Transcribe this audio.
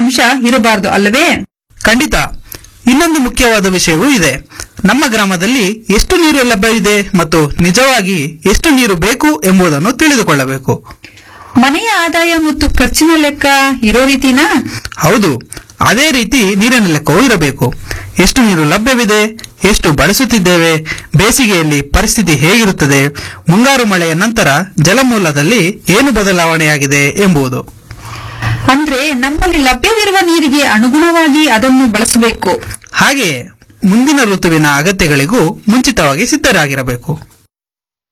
ಅಂಶ ಇರಬಾರದು ಅಲ್ಲವೇ ಖಂಡಿತ ಇನ್ನೊಂದು ಮುಖ್ಯವಾದ ವಿಷಯವೂ ಇದೆ ನಮ್ಮ ಗ್ರಾಮದಲ್ಲಿ ಎಷ್ಟು ನೀರು ಲಭ್ಯವಿದೆ ಮತ್ತು ನಿಜವಾಗಿ ಎಷ್ಟು ನೀರು ಬೇಕು ಎಂಬುದನ್ನು ತಿಳಿದುಕೊಳ್ಳಬೇಕು ಮನೆಯ ಆದಾಯ ಮತ್ತು ಖರ್ಚಿನ ಲೆಕ್ಕ ಇರೋ ರೀತಿನಾ ಹೌದು ಅದೇ ರೀತಿ ನೀರಿನ ಲೆಕ್ಕವೂ ಇರಬೇಕು ಎಷ್ಟು ನೀರು ಲಭ್ಯವಿದೆ ಎಷ್ಟು ಬಳಸುತ್ತಿದ್ದೇವೆ ಬೇಸಿಗೆಯಲ್ಲಿ ಪರಿಸ್ಥಿತಿ ಹೇಗಿರುತ್ತದೆ ಮುಂಗಾರು ಮಳೆಯ ನಂತರ ಜಲಮೂಲದಲ್ಲಿ ಏನು ಬದಲಾವಣೆಯಾಗಿದೆ ಎಂಬುದು ಅಂದ್ರೆ ನಮ್ಮಲ್ಲಿ ಲಭ್ಯವಿರುವ ನೀರಿಗೆ ಅನುಗುಣವಾಗಿ ಅದನ್ನು ಬಳಸಬೇಕು ಹಾಗೆಯೇ ಮುಂದಿನ ಋತುವಿನ ಅಗತ್ಯಗಳಿಗೂ ಮುಂಚಿತವಾಗಿ ಸಿದ್ಧರಾಗಿರಬೇಕು